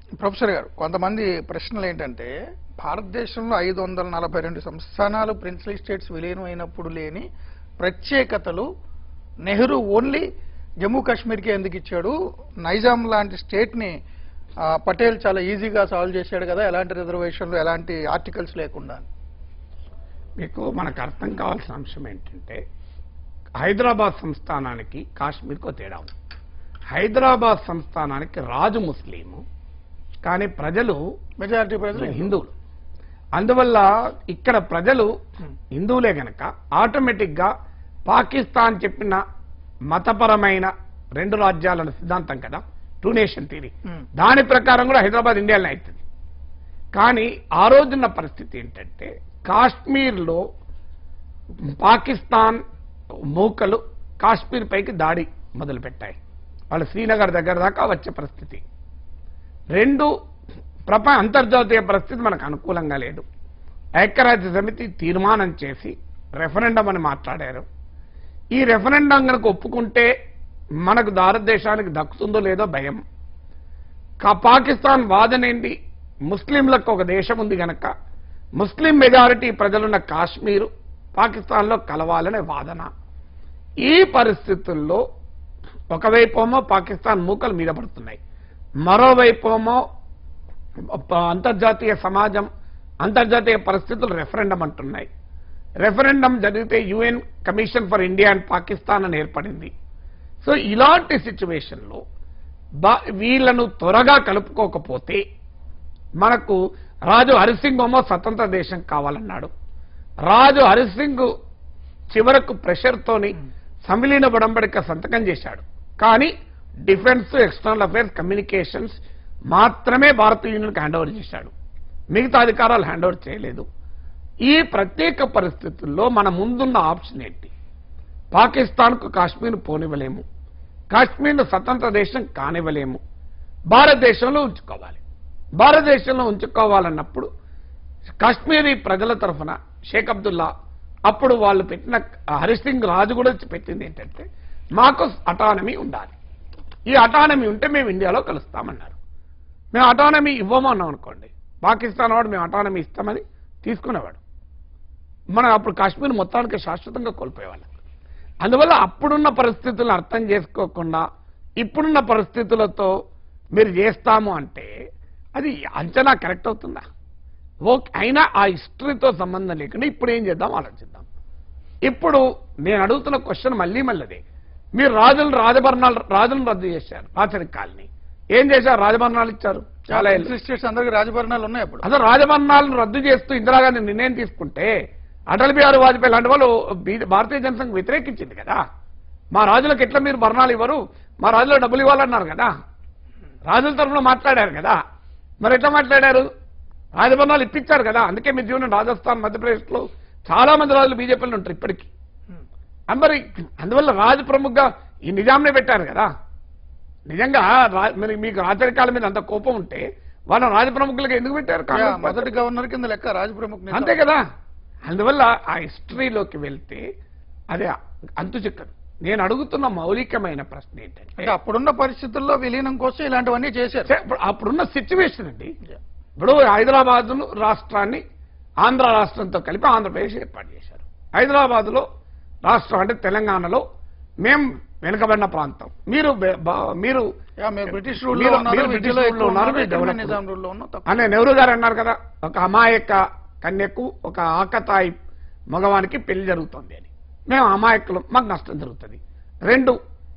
Professor గారు కొంతమంది ప్రశ్నలు ఏంటంటే భారతదేశంలో ఐదు వందల నలభై రెండు సంస్థానాలు ప్రిన్స్లీ స్టేట్స్ విలీనం అయినప్పుడు లేని ప్రత్యేకతలు నెహ్రూ ఓన్లీ జమ్మూ కాశ్మీర్కి ఎందుకు ఇచ్చాడు నైజాం లాంటి స్టేట్ని ఆ, పటేల్ చాలా ఈజీగా సాల్వ్ చేశాడు కదా ఎలాంటి రిజర్వేషన్లు ఎలాంటి ఆర్టికల్స్ లేకుండా మీకు మనకు అర్థం కావాల్సిన అంశం ఏంటంటే హైదరాబాద్ సంస్థానానికి కాశ్మీర్కో తేడా ఉంది హైదరాబాద్ సంస్థానానికి రాజు ముస్లిము కానీ ప్రజలు మెజారిటీ ప్రజలు హిందువులు అందువల్ల ఇక్కడ ప్రజలు హిందువులే గనక ఆటోమేటిక్ గా పాకిస్తాన్ చెప్పిన మతపరమైన రెండు రాజ్యాల సిద్ధాంతం కదా టూ నేషన్ థీరీ Hmm. దాని ప్రకారం కూడా హైదరాబాద్ ఇండియాలోనే అవుతుంది కానీ ఆ రోజున్న పరిస్థితి ఏంటంటే కాశ్మీర్లో పాకిస్తాన్ మూకలు కాశ్మీర్ పైకి దాడి మొదలుపెట్టాయి వాళ్ళు శ్రీనగర్ దగ్గర దాకా వచ్చే పరిస్థితి రెండు ప్రపంచ అంతర్జాతీయ పరిస్థితి మనకు అనుకూలంగా లేదు ఐక్యరాజ్య సమితి తీర్మానం చేసి రెఫరెండం అని మాట్లాడారు ఈ రెఫరెండం కనుక ఒప్పుకుంటే మనకు భారతదేశానికి దక్కుతుందో లేదో భయం కా- పాకిస్తాన్ వాదనేంటి ముస్లింలకు ఒక దేశం ఉంది గనక ముస్లిం మెజారిటీ ప్రజలున్న కాశ్మీరు పాకిస్తాన్లో కలవాలనే వాదన ఈ పరిస్థితుల్లో ఒకవైపేమో పాకిస్తాన్ మూకలు మీద పడుతున్నాయి మరోవైపేమో ప- అంతర్జాతీయ సమాజం అంతర్జాతీయ పరిస్థితులు రెఫరెండం అంటున్నాయి రెఫరెండం జరిగితే UN commission for India and Pakistan అని ఏర్పడింది సో ఇలాంటి సిచ్యువేషన్లో బా- వీళ్ళను త్వరగా కలుపుకోకపోతే మనకు రాజు హరిసింగ్ ఏమో స్వతంత్ర దేశం కావాలన్నాడు రాజు హరిసింగ్ చివరకు ప్రెషర్తోని సంవిలీన బడంబడిక సంతకం చేశాడు కానీ డిఫెన్స్ ఎక్స్టర్నల్ అఫైర్స్ కమ్యూనికేషన్స్ మాత్రమే భారత యూనియన్కి హ్యాండ్ ఓవర్ చేశాడు మిగతా అధికారాలు హ్యాండ్ ఓవర్ చేయలేదు ఈ ప్రత్యేక పరిస్థితుల్లో మన ముందున్న ఆప్షన్ ఏంటి పాకిస్తాన్కు కాశ్మీర్ పోనివ్వలేము కాశ్మీర్ను స్వతంత్ర దేశం కానివ్వలేము భారతదేశంలో ఉంచుకోవాలి భారతదేశంలో ఉంచుకోవాలన్నప్పుడు కాశ్మీరీ ప్రజల తరఫున షేక్ అబ్దుల్లా అప్పుడు వాళ్ళు పెట్టిన హరీష్ సింగ్ రాజు కూడా పెట్టింది ఏంటంటే మాకు అటానమీ ఉండాలి ఈ అటానమీ ఉంటే మేము ఇండియాలో కలుస్తామన్నారు మేము అటానమీ ఇవ్వమన్నాం అనుకోండి పాకిస్తాన్ వాడు మేము అటానమీ ఇస్తామని తీసుకునేవాడు మనం అప్పుడు కాశ్మీర్ మొత్తానికి శాశ్వతంగా కోల్పోయేవాళ్ళం అందువల్ల అప్పుడున్న పరిస్థితులను అర్థం చేసుకోకుండా ఇప్పుడున్న పరిస్థితులతో మీరు చేస్తాము అంటే అది అంచనా కరెక్ట్ అవుతుందా ఓకే అయినా ఆ హిస్టరీతో సంబంధం లేకుండా ఇప్పుడు ఏం చేద్దాం ఆలోచిద్దాం ఇప్పుడు నేను అడుగుతున్న క్వశ్చన్ మళ్ళీ మళ్ళీ మీరు రాజులు రాజభరణాలు రాజులను రద్దు చేశారు రాచరిక కాలనీ ఏం చేశారు రాజభరణాలు ఇచ్చారు చాలా ఏళ్ళు. ప్రిన్స్లీ స్టేట్స్ అందరికి రాజభరణాలు ఉన్నాయి అప్పుడు అసలు రాజభరణాలను రద్దు చేస్తూ ఇందిరాగాంధీ నిర్ణయం తీసుకుంటే అటల్ బిహారీ వాజ్పేయి లాంటి వాళ్ళు బీ- భారతీయ జనసంఘ్ వ్యతిరేకించింది కదా మా రాజులకు ఎట్లా మీరు భరణాలు ఇవ్వరు మా రాజులకు డబ్బులు ఇవ్వాలన్నారు కదా రాజుల తరఫున మాట్లాడారు కదా మరి ఎట్లా మాట్లాడారు రాజభరణాలు ఇప్పించారు కదా అందుకే మీరు చూడండి రాజస్థాన్ మధ్యప్రదేశ్లో చాలా మంది రాజులు బీజేపీలో ఉంటారు ఇప్పటికీ ఆ మరి అందువల్ల రాజు ప్రముఖగా ఈ నిజాంనే పెట్టారు కదా నిజంగా రా- మరి మీకు రాచరికాల మీద అంత కోపం ఉంటే వాళ్ళ రాజ ప్రముఖులుగా ఎందుకు పెట్టారు యా, కాంగ్రెస్ పార్టీ? మొదటి గవర్నర్ కింద లెక్క రాజ్ ప్రముఖ్ నిజాం. అంతే కదా అందువల్ల ఆ హిస్టరీలోకి వెళ్తే అది అంతు చిక్కదు నేను అడుగుతున్న మౌలికమైన ప్రశ్న ఏంటంటే అంటే అప్పుడున్న పరిస్థితుల్లో విలీనం కోసం ఇలాంటివన్నీ చేశారు చే- ఇప్పుడు అప్పుడున్న సిచ్యువేషన్ అండి ఇప్పుడు హైదరాబాద్ రాష్ట్రాన్ని ఆంధ్ర రాష్ట్రంతో కలిపి ఆంధ్రప్రదేశ్ ఏర్పాటు చేశారు హైదరాబాద్లో రాష్ట్రం అంటే తెలంగాణలో మేం వెనుకబడిన ప్రాంతం మీరు బె- బా- మీరు యా, మీరు బ్రిటిష్ రూల్ లో మీరు- ఉన్నారు మీరు విద్యలో బ్రిటిష్ రూల్ లో ఎక్కువ ఉన్నారు, ఉన్నారు, మీరు ఇక్కడ డెవలప్ నిజాం రూల్ లో ఉన్నాం తక్కువ. అనే నెహ్రూ గారు అన్నారు కదా ఒక అమాయక కన్యకు ఒక ఆకతాయి మగవానికి పెళ్లి జరుగుతుంది అని మేము అమాయకులు మాకు నష్టం జరుగుతుంది రెండు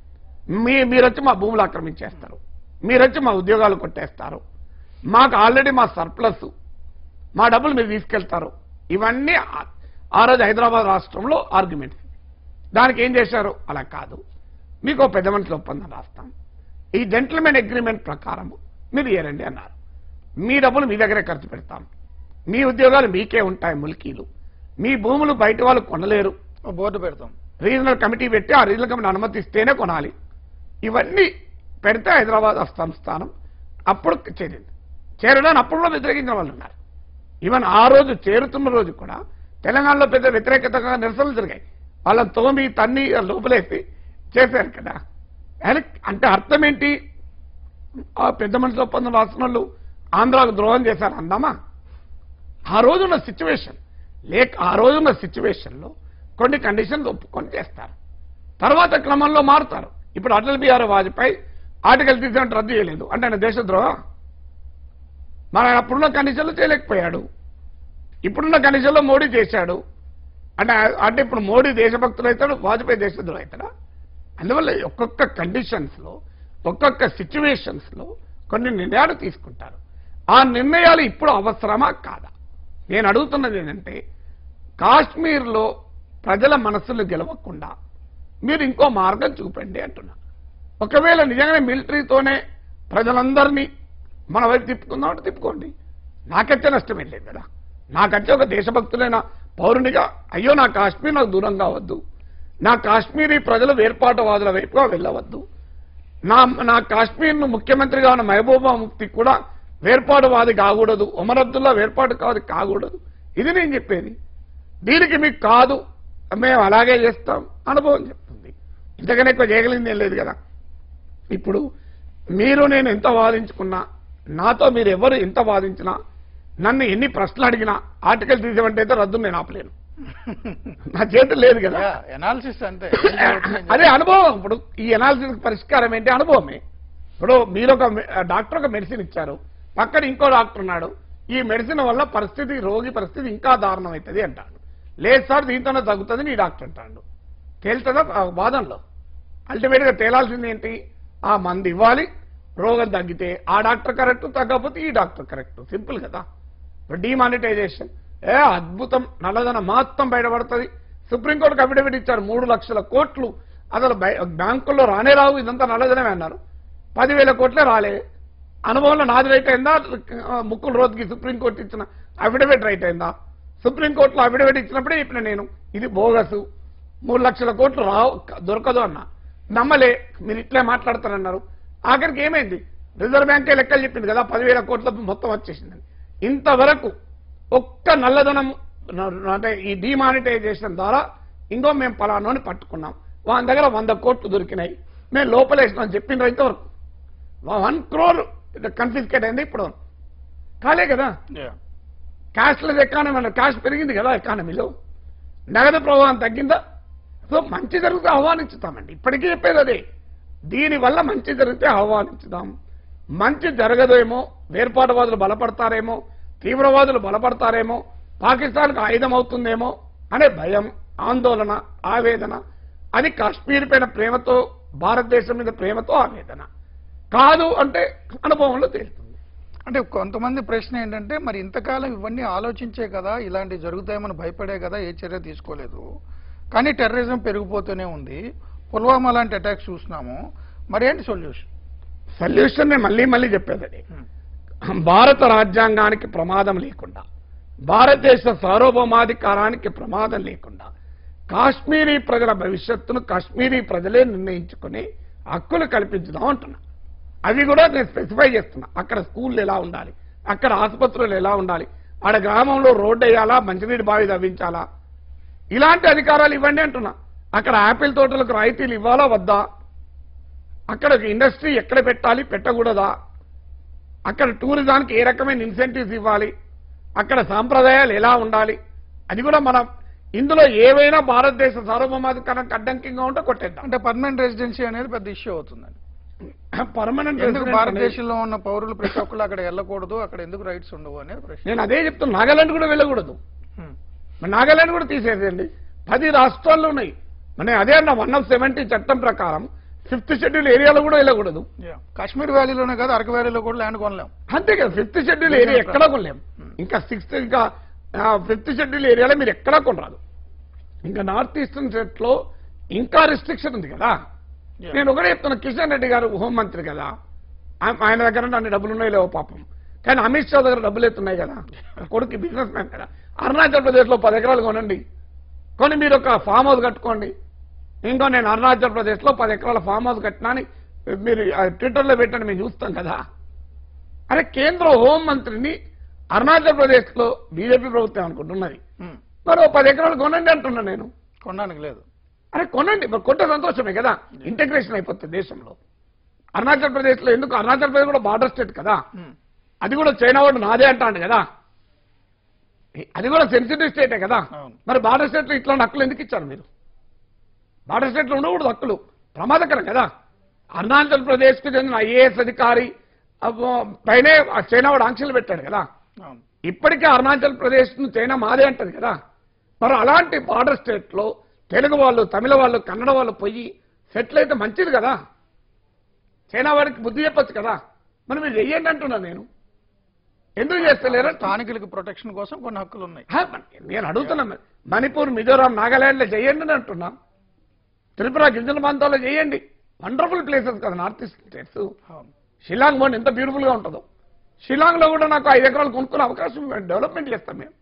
మీ మీరు వచ్చి మా భూములు ఆక్రమించేస్తారు మీరు వచ్చి మా ఉద్యోగాలు కొట్టేస్తారు మాకు ఆల్రెడీ మా సర్ప్లస్ మా డబ్బులు మీరు తీసుకెళ్తారు ఇవన్నీ ఆ- ఆ రోజు హైదరాబాద్ రాష్ట్రంలో ఆర్గ్యుమెంట్స్ దానికి ఏం చేశారు అలా కాదు మీకు ఓ పెద్ద మనుషుల ఒప్పందం రాస్తాం ఈ జెంటిల్మెన్ అగ్రిమెంట్ ప్రకారం మీరు ఇయ్యరండి అన్నారు మీ డబ్బులు మీ దగ్గరే ఖర్చు పెడతాం మీ ఉద్యోగాలు మీకే ఉంటాయి ముల్కీలు మీ భూములు బయట వాళ్ళు కొనలేరు ఓ బోర్డు పెడతాం రీజనల్ కమిటీ పెట్టి ఆ రీజనల్ కమిటీ అనుమతిస్తేనే కొనాలి ఇవన్నీ పెడితే హైదరాబాద్ సంస్థానం అప్పుడు చేరింది చేరడానికి అప్పుడు కూడా వ్యతిరేకించిన వాళ్ళు ఉన్నారు ఈవెన్ ఆ రోజు చేరుతున్న రోజు కూడా తెలంగాణలో పెద్ద వ్యతిరేకతగా నిరసనలు జరిగాయి వాళ్ళని తోమి తన్ని లోపలేసి చేశారు కదా అది- అంటే అర్థం ఏంటి ఆ పెద్ద మనుషుల ఒప్పందం రాసిన వాళ్ళు ఆంధ్రాకు ద్రోహం చేశారు అందామా ఆ రోజున్న సిచ్యువేషన్ లేక ఆ రోజున్న సిచ్యువేషన్లో కొన్ని కండిషన్స్ ఒప్పుకొని చేస్తారు తర్వాత క్రమంలో మారుతారు ఇప్పుడు Atal Bihari Vajpayee article three seventy రద్దు చేయలేదు అంటే ఆయన దేశద్రోహం మరి ఆయన అప్పుడున్న కండిషన్లో చేయలేకపోయాడు ఇప్పుడున్న కండిషన్లో మోడీ చేశాడు అంటే అంటే ఇప్పుడు మోడీ దేశభక్తులు అవుతాడు వాజ్పేయి దేశద్రోహం అవుతాడా అందువల్ల ఒక్కొక్క కండిషన్స్లో ఒక్కొక్క సిచ్యువేషన్స్లో కొన్ని నిర్ణయాలు తీసుకుంటారు ఆ నిర్ణయాలు ఇప్పుడు అవసరమా కాదా నేను అడుగుతున్నది ఏంటంటే కాశ్మీర్లో ప్రజల మనస్సులు గెలవకుండా మీరు ఇంకో మార్గం చూపండి అంటున్నా ఒకవేళ నిజంగానే మిలిటరీతోనే ప్రజలందరినీ మన వైపు తిప్పుకుందామంటే తిప్పుకోండి నాకైతే నష్టమేం లేదు కదా నాకైతే ఒక దేశభక్తులైన పౌరునిగా అయ్యో నా కాశ్మీర్ నాకు దూరం కావద్దు నా కాశ్మీరీ ప్రజలు వేర్పాటువాదుల వైపుగా వెళ్ళవద్దు నా నా కాశ్మీర్ను ముఖ్యమంత్రిగా ఉన్న మహబూబా ముఫ్తి కూడా వేర్పాటువాది కాకూడదు ఉమర్ అబ్దుల్లా వేర్పాటు కాదు కాకూడదు ఇది నేను చెప్పేది దీనికి మీకు కాదు మేము అలాగే చేస్తాం అనుభవం చెప్తుంది ఇంతకనే ఎక్కువ చేయగలిగింది ఏం లేదు కదా ఇప్పుడు మీరు నేను ఎంత వాదించుకున్నా నాతో మీరు ఎవరు ఎంత వాదించినా నన్ను ఎన్ని ప్రశ్నలు అడిగినా ఆర్టికల్ త్రీ సెవెంటీ అయితే రద్దు నేను ఆపలేను నా చేతులు లేదు కదా ఎనాలిసిస్ అంటే అదే అనుభవం ఇప్పుడు ఈ అనాలిసిస్ పరిష్కారం ఏంటి అనుభవమే ఇప్పుడు మీరు ఒక మె- డాక్టర్ ఒక మెడిసిన్ ఇచ్చారు పక్కన ఇంకో డాక్టర్ ఉన్నాడు ఈ మెడిసిన్ వల్ల పరిస్థితి రోగి పరిస్థితి ఇంకా దారుణం అవుతుంది అంటాడు లేదు సార్ దీంతోనే తగ్గుతుంది నీ డాక్టర్ అంటాడు తేలుతుందా ఆ వాదనలో అల్టిమేట్ గా తేలాల్సింది ఏంటి ఆ మందు ఇవ్వాలి రోగం తగ్గితే ఆ డాక్టర్ కరెక్ట్ తగ్గకపోతే ఈ డాక్టర్ కరెక్ట్ సింపుల్ కదా ఇప్పుడు డిమానిటైజేషన్ ఏ అద్భుతం నల్లధనం మొత్తం బయటపడుతుంది సుప్రీంకోర్టుకు అఫిడవిట్ ఇచ్చారు మూడు లక్షల కోట్లు అసలు బై- బ్యాంకుల్లో రానే రావు ఇదంతా నల్లధనమే అన్నారు పదివేల కోట్లే రాలే అనుభవంలో నాది రైట్ అయిందా ఆ, ముక్కుల రోజుకి సుప్రీంకోర్టు ఇచ్చిన అఫిడవిట్ రైట్ అయిందా సుప్రీంకోర్టులో అఫిడవిట్ ఇచ్చినప్పుడే చెప్పిన నేను ఇది బోగసు మూడు లక్షల కోట్లు రావు దొరకదు అన్న నమ్మలే మీరు ఇట్లే మాట్లాడతారన్నారు ఆఖరికి ఏమైంది రిజర్వ్ బ్యాంకే లెక్కలు చెప్పింది కదా పదివేల కోట్ల మొత్తం వచ్చేసింది ఇంతవరకు ఒక్క నల్లధనం న- అంటే ఈ డిమానిటైజేషన్ ద్వారా ఇంకో మేము పలానోని పట్టుకున్నాం వాళ్ళ దగ్గర వంద కోట్లు దొరికినాయి మేము లోపలేసినాం చెప్పిన ఇంతవరకు వన్ క్రోర్ కన్ఫిస్కేట్ అయింది ఇప్పుడు కాలే కదా క్యాష్లెస్ ఎకానమీ అన్న క్యాష్ పెరిగింది కదా ఎకానమీలో నగదు ప్రవాహం తగ్గిందా సో మంచి జరిగితే ఆహ్వానించుతామండి ఇప్పటికీ చెప్పేది అదే దీనివల్ల మంచి జరిగితే ఆహ్వానించుదాం మంచి జరగదేమో వేర్పాటువాదులు బలపడతారేమో తీవ్రవాదులు బలపడతారేమో పాకిస్తాన్కు ఆయుధం అవుతుందేమో అనే భయం ఆందోళన ఆవేదన అది కాశ్మీర్ పైన ప్రేమతో భారతదేశం మీద ప్రేమతో ఆవేదన కాదు అంటే అనుభవంలో తేలుతుంది అంటే కొంతమంది ప్రశ్న ఏంటంటే మరి ఇంతకాలం ఇవన్నీ ఆలోచించే కదా ఇలాంటివి జరుగుతాయేమని భయపడే కదా ఏ చర్య తీసుకోలేదు కానీ టెర్రరిజం పెరిగిపోతూనే ఉంది పుల్వామా లాంటి అటాక్స్ చూస్తున్నాము మరి ఏంటి సొల్యూషన్ సొల్యూషన్ నేను మళ్ళీ మళ్ళీ చెప్పేది అది భారత రాజ్యాంగానికి ప్రమాదం లేకుండా భారతదేశ సార్వభౌమాధికారానికి ప్రమాదం లేకుండా కాశ్మీరీ ప్రజల భవిష్యత్తును కాశ్మీరీ ప్రజలే నిర్ణయించుకుని హక్కులు కల్పించుదాం అంటున్నా అవి కూడా నేను స్పెసిఫై చేస్తున్నా అక్కడ స్కూళ్ళు ఎలా ఉండాలి అక్కడ ఆసుపత్రులు ఎలా ఉండాలి ఆడ గ్రామంలో రోడ్డు వేయాలా మంచినీటి బావి తవ్వించాలా ఇలాంటి అధికారాలు ఇవ్వండి అంటున్నా అక్కడ యాపిల్ తోటలకు రాయితీలు ఇవ్వాలా వద్దా అక్కడ ఒక ఇండస్ట్రీ ఎక్కడ పెట్టాలి పెట్టకూడదా అక్కడ టూరిజానికి ఏ రకమైన ఇన్సెంటివ్స్ ఇవ్వాలి అక్కడ సాంప్రదాయాలు ఎలా ఉండాలి అది కూడా మనం ఇందులో ఏవైనా భారతదేశ సార్వభౌమాధికారానికి అడ్డంకిగా ఉంటే కొట్టేద్దాం అంటే పర్మనెంట్ రెసిడెన్సీ అనేది పెద్ద ఇష్యూ అవుతుందండి పర్మనెంట్ ఎందుకు భారతదేశంలో ఉన్న పౌరులు ప్రతి ఒక్కళ్ళు అక్కడ వెళ్ళకూడదు అక్కడ ఎందుకు రైట్స్ ఉండవు అనేది ప్రశ్న నేను అదే చెప్తున్నా నాగాలాండ్ కూడా వెళ్ళకూడదు హ్మ్. మరి నాగాలాండ్ కూడా తీసేసేయండి పది రాష్ట్రాల్లో ఉన్నాయి మన అదే అన్న వన్ ఆఫ్ సెవెంటీ చట్టం ప్రకారం ఫిఫ్త్ షెడ్యూల్ ఏరియాలో కూడా వెళ్ళకూడదు Yeah. కాశ్మీర్ వ్యాలీలోనే కాదు అరకు వ్యాలీలో కూడా ల్యాండ్ కొనలేం అంతే కదా ఫిఫ్త్ షెడ్యూల్ ఏరియా ఎక్కడా కొనలేం ఇంకా సిక్స్త్ ఇంకా ఫిఫ్త్ షెడ్యూల్ ఏరియాలో మీరు ఎక్కడా కొనరాదు ఇంకా నార్త్ ఈస్టర్న్ స్టేట్ లో ఇంకా రిస్ట్రిక్షన్ ఉంది కదా Yeah. నేను ఒకటే చెప్తున్నా కిషన్ రెడ్డి గారు హోంమంత్రి కదా ఆ- ఆయన దగ్గర అన్ని డబ్బులు ఉన్నాయి లేవో పాపం కానీ అమిత్ షా దగ్గర డబ్బులు ఎత్తున్నాయి కదా కొడుకు బిజినెస్ మ్యాన్ కదా అరుణాచల్ ప్రదేశ్ లో పది ఎకరాలు కొనండి కొని మీరు ఒక ఫామ్ హౌస్ కట్టుకోండి ఇంకో నేను అరుణాచల్ ప్రదేశ్ లో పది ఎకరాల ఫామ్ హౌస్ కట్టినా అని మీరు ఆ ట్విట్టర్లో పెట్టండి మేము చూస్తాం కదా అరే కేంద్ర హోంమంత్రిని అరుణాచల్ ప్రదేశ్ లో బీజేపీ ప్రభుత్వం అనుకుంటున్నది హ్మ్. మరి ఓ పది ఎకరాలు కొనండి అంటున్నా నేను కొనడానికి లేదు అరే కొనండి మరి కొంటే సంతోషమే కదా ఇంటిగ్రేషన్ అయిపోతుంది దేశంలో అరుణాచల్ ప్రదేశ్ లో ఎందుకు అరుణాచల్ ప్రదేశ్ కూడా బార్డర్ స్టేట్ కదా హ్మ్. అది కూడా చైనా వాడు నాదే అంటాడు కదా అది కూడా సెన్సిటివ్ స్టేటే కదా అవును. మరి బార్డర్ స్టేట్లో ఇట్లా హక్కులు ఎందుకు ఇచ్చారు మీరు బార్డర్ స్టేట్లో ఉండకూడదు హక్కులు ప్రమాదకరం కదా అరుణాచల్ ప్రదేశ్కి చెందిన ఐఏఎస్ అధికారి అబ్బో, పైనే ఆ చైనా వాడు ఆంక్షలు పెట్టాడు కదా అవును ఇప్పటికే అరుణాచల్ ప్రదేశ్ ను చైనా మాదే అంటది కదా మరి అలాంటి బార్డర్ స్టేట్ లో తెలుగు వాళ్ళు తమిళ వాళ్ళు కన్నడ వాళ్ళు పోయి సెటిల్ అయితే మంచిది కదా చైనా వాడికి బుద్ధి చెప్పొచ్చు కదా మరి మీరు చెయ్యండి అంటున్నా నేను ఎందుకు చేస్తలేరా స్థానికులకి ప్రొటెక్షన్ కోసం కొన్ని హక్కులు ఉన్నాయి హా, నేను అడుగుతున్నా మరి. మణిపూర్ మిజోరాం నాగాలాండ్లో చేయండి అని అంటున్నా త్రిపుర గిరిజన ప్రాంతాల్లో చేయండి వండర్ఫుల్ ప్లేసెస్ కదా నార్త్ ఈస్ట్ స్టేట్స్ అవును షిలాంగ్ బోర్డు ఎంత బ్యూటిఫుల్ గా ఉంటుందో షిలాంగ్ లో కూడా నాకు ఐదు ఎకరాలు కొనుక్కునే అవకాశం ఇవ్వండి. డెవలప్మెంట్ చేస్తాం మేము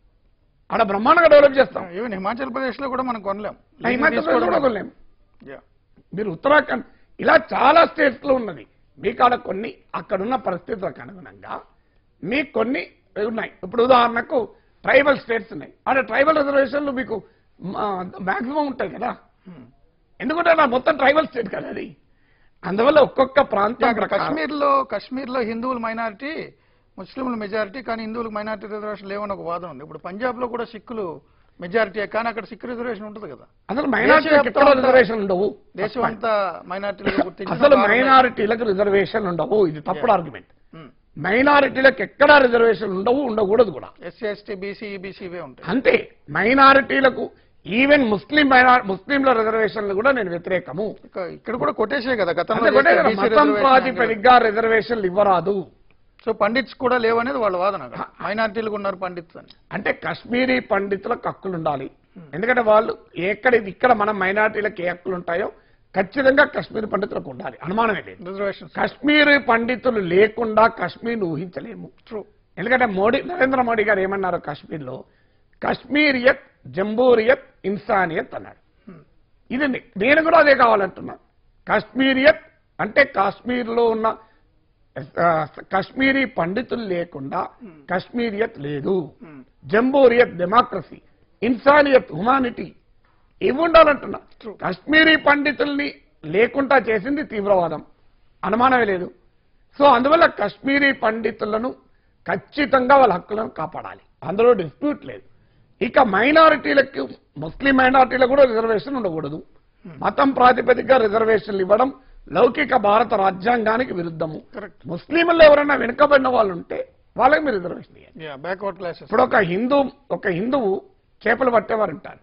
ఆడ బ్రహ్మాండంగా డెవలప్ చేస్తాం ఈవెన్ హిమాచల్ ప్రదేశ్ లో కూడా మనం కొనలేం హిమాచల్ ప్రదేశ్ కూడా కొనలేం. Yeah. మీరు ఉత్తరాఖండ్ ఇలా చాలా స్టేట్స్ లో ఉన్నది మీకు ఆడ కొన్ని అక్కడున్న పరిస్థితులకు అనుగుణంగా మీకు కొన్ని ఉన్నాయి ఇప్పుడు ఉదాహరణకు ట్రైబల్ స్టేట్స్ ఉన్నాయి ఆడ ట్రైబల్ రిజర్వేషన్లు మీకు మాక్సిమం ఉంటాయి కదా Hmm. ఎందుకంటే నా మొత్తం ట్రైబల్ స్టేట్ కదా అది అందువల్ల ఒక్కొక్క ప్రాంతం అక్కడ ప్రకారం- కశ్మీర్ లో కశ్మీర్ లో హిందువులు మైనారిటీ ముస్లింలు మెజారిటీ కానీ హిందువులకు మైనారిటీ రిజర్వేషన్ లేవని ఒక వాదన ఉంది ఇప్పుడు పంజాబ్ లో కూడా సిక్కులు మెజారిటీ కానీ అక్కడ సిక్ రిజర్వేషన్ ఉంటుంది కదా అసలు మైనారిటీలకు ఎక్కడ దేశవ్యాప్తంగా రిజర్వేషన్ ఉండవు దేశం అంతా మైనారిటీలు గుర్తించిన అసలు భారత- మైనారిటీలకు రిజర్వేషన్ ఉండవు ఇది తప్పుడు ఆర్గ్యుమెంట్ ఉమ్. మైనారిటీలకు ఎక్కడా రిజర్వేషన్ ఉండవు ఉండకూడదు కూడా ఎస్సీ ఎస్టీ బీసీ ఈబీసీ ఇవే ఉంటాయి అంతే మైనారిటీలకు ఈవెన్ ముస్లిం మైనార్ ముస్లింల రిజర్వేషన్లు కూడా నేను వ్యతిరేకము ఇక ఇక్కడ కూడా కొట్టేసే కదా గతంలో అంతే కూడా చేసిన BC మతం reservation ప్రాతిపదికగా రిజర్వేషన్లు ఇవ్వరాదు సో పండిట్స్ కూడా లేవనేది వాళ్ళ వాదన అక్కడ. మైనారిటీలు ఉన్నారు పండిట్స్ అని అంటే కశ్మీరీ పండితులకు హక్కులు ఉండాలి ఎందుకంటే వాళ్ళు ఎక్కడ ఇక్కడ మన మైనారిటీలకు ఏ హక్కులు ఉంటాయో ఖచ్చితంగా కశ్మీరీ పండితులకు ఉండాలి అనుమానమే లేదు రిజర్వేషన్ కశ్మీరీ పండితులు లేకుండా కశ్మీర్ ఊహించలేము ట్రూ ఎందుకంటే మోడీ నరేంద్ర మోడీ గారు ఏమన్నారు కాశ్మీర్లో కశ్మీరియత్ జంబూరియత్ ఇన్సానియత్ అన్నాడు ఇది నే- నేను కూడా అదే కావాలంటున్నా కాశ్మీరియత్ అంటే కాశ్మీర్లో ఉన్న ఆ, కాశ్మీరీ పండితులు లేకుండా కాశ్మీరియత్ లేదు జంబూరియత్ డెమోక్రసీ ఇన్సానియత్ హ్యుమానిటీ ఇవి ఉండాలంటున్నా True. కాశ్మీరీ పండితుల్ని లేకుండా చేసింది తీవ్రవాదం అనుమానమే లేదు సో అందువల్ల కాశ్మీరీ పండితులను ఖచ్చితంగా వాళ్ళ హక్కులను కాపాడాలి అందులో డిస్ప్యూట్ లేదు ఇక మైనారిటీలకు ముస్లిం మైనారిటీలకు కూడా రిజర్వేషన్ ఉండకూడదు మతం ప్రాతిపదికగా రిజర్వేషన్లు ఇవ్వడం లౌకిక భారత రాజ్యాంగానికి విరుద్ధము కరెక్ట్ ముస్లింలు ఎవరైనా వెనుకబడిన వాళ్ళు ఉంటే వాళ్ళకి మీరు రిజర్వేషన్ ఇవ్వాలి యా బ్యాక్వర్డ్ క్లాసెస్ ఇప్పుడు ఒక హిందూ ఒక హిందువు చేపలు పట్టేవారు ఉంటారు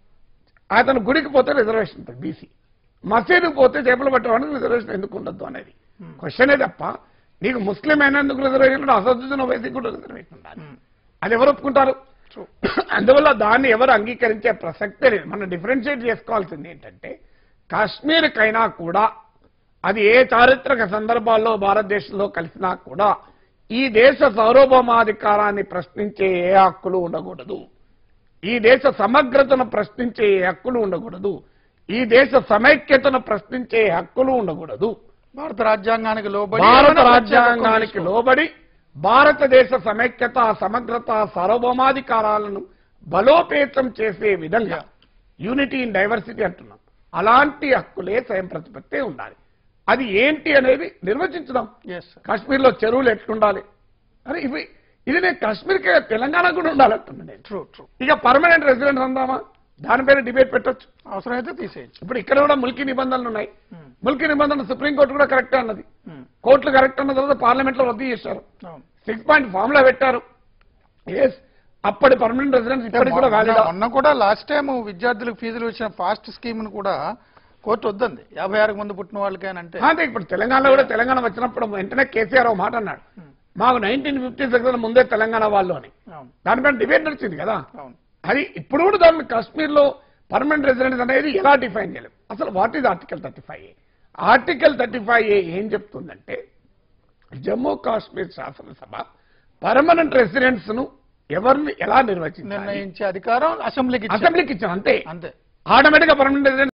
అతను గుడికి పోతే రిజర్వేషన్ ఉంటుంది బీసీ మసీదుకు పోతే చేపలు పట్టేవాడికి రిజర్వేషన్ ఎందుకు ఉండద్దు అనేది క్వశ్చనే తప్ప నీకు ముస్లిం అయినందుకు రిజర్వేషన్ అసదుద్దీన్ ఓవైసీ కూడా రిజర్వేషన్ ఉండాలి అది ఎవరు ఒప్పుకుంటారు True. అందువల్ల దాన్ని ఎవరు అంగీకరించే ప్రసక్తే లేదు మనం డిఫరెన్షియేట్ చేసుకోవాల్సింది ఏంటంటే కాశ్మీర్కైనా కూడా అది ఏ చారిత్రక సందర్భాల్లో భారతదేశంలో కలిసినా కూడా ఈ దేశ సార్వభౌమాధికారాన్ని ప్రశ్నించే ఏ హక్కులు ఉండకూడదు ఈ దేశ సమగ్రతను ప్రశ్నించే ఏ హక్కులు ఉండకూడదు ఈ దేశ సమైక్యతను ప్రశ్నించే హక్కులు ఉండకూడదు భారత రాజ్యాంగానికి లోబడి భారత ఏమైనా రాజ్యాంగానికి ప్రత్యేక లోబడి భారతదేశ సమైక్యత సార్వభౌమత సార్వభౌమాధికారాలను బలోపేతం చేసే విధంగా యూనిటీ ఇన్ డైవర్సిటీ అంటున్నాం అలాంటి హక్కులే స్వయం ప్రతిపత్తే ఉండాలి అది ఏంటి అనేది నిర్వచించుదాం ఎస్ కాశ్మీర్లో చెరువులు ఎట్లుండాలి అరే ఇవి ఇది నేను కాశ్మీర్కి తెలంగాణ కూడా ఉండాలంటున్నాను నేను ట్రూ ట్రూ ఇక పర్మనెంట్ రెసిడెంట్ అందామా దానిపైన డిబేట్ పెట్టొచ్చు అవసరమైతే తీసేయచ్చు ఇప్పుడు ఇక్కడ కూడా ముల్కీ నిబంధనలు ఉన్నాయి ముల్కీ నిబంధనలు సుప్రీంకోర్టు కూడా కరెక్టే అన్నది Hmm. కోర్టులు కరెక్ట్ అన్న తర్వాత పార్లమెంట్ లో రద్దు చేశారు అవును సిక్స్ పాయింట్ ఫార్ములా పెట్టారు ఎస్ అప్పటి పర్మనెంట్ రెసిడెన్స్ ఇప్పటికి కూడా వ్యాలిడ్ మొన్న- మొన్న కూడా లాస్ట్ టైం విద్యార్థులకు ఫీజులు ఇచ్చిన ఫాస్ట్ స్కీమ్ ను కూడా కోర్టు వద్దంది యాభై ఆరుకు ముందు పుట్టిన వాళ్ళకి అని అంటే అదే ఇప్పుడు తెలంగాణలో కూడా తెలంగాణ వచ్చినప్పుడు వెంటనే కేసీఆర్ ఒక మాట అన్నాడు మాకు నైన్టీన్ ఫిఫ్టీ సిక్స్ ముందే తెలంగాణ వాళ్ళు అని అవును దానిపైన డిబేట్ నడిచింది కదా అవును అది ఇప్పుడు కూడా దాన్ని కాశ్మీర్ లో పర్మనెంట్ రెసిడెన్స్ అనేది ఎలా డిఫైన్ చేయలేదు అసలు what is article thirty five A article thirty five A ఏం చెప్తుందంటే జమ్మూ కాశ్మీర్ శాసనసభ పర్మనెంట్ రెసిడెంట్స్ ను ఎవరిని ఎలా నిర్వచించాలి నిర్ణయించే అధికారం అసెంబ్లీకి ఇచ్చారు. అసెంబ్లీకి ఇచ్చాం అంతే అంతే ఆటోమేటిక్ గా పర్మనెంట్ రెసిడెంట్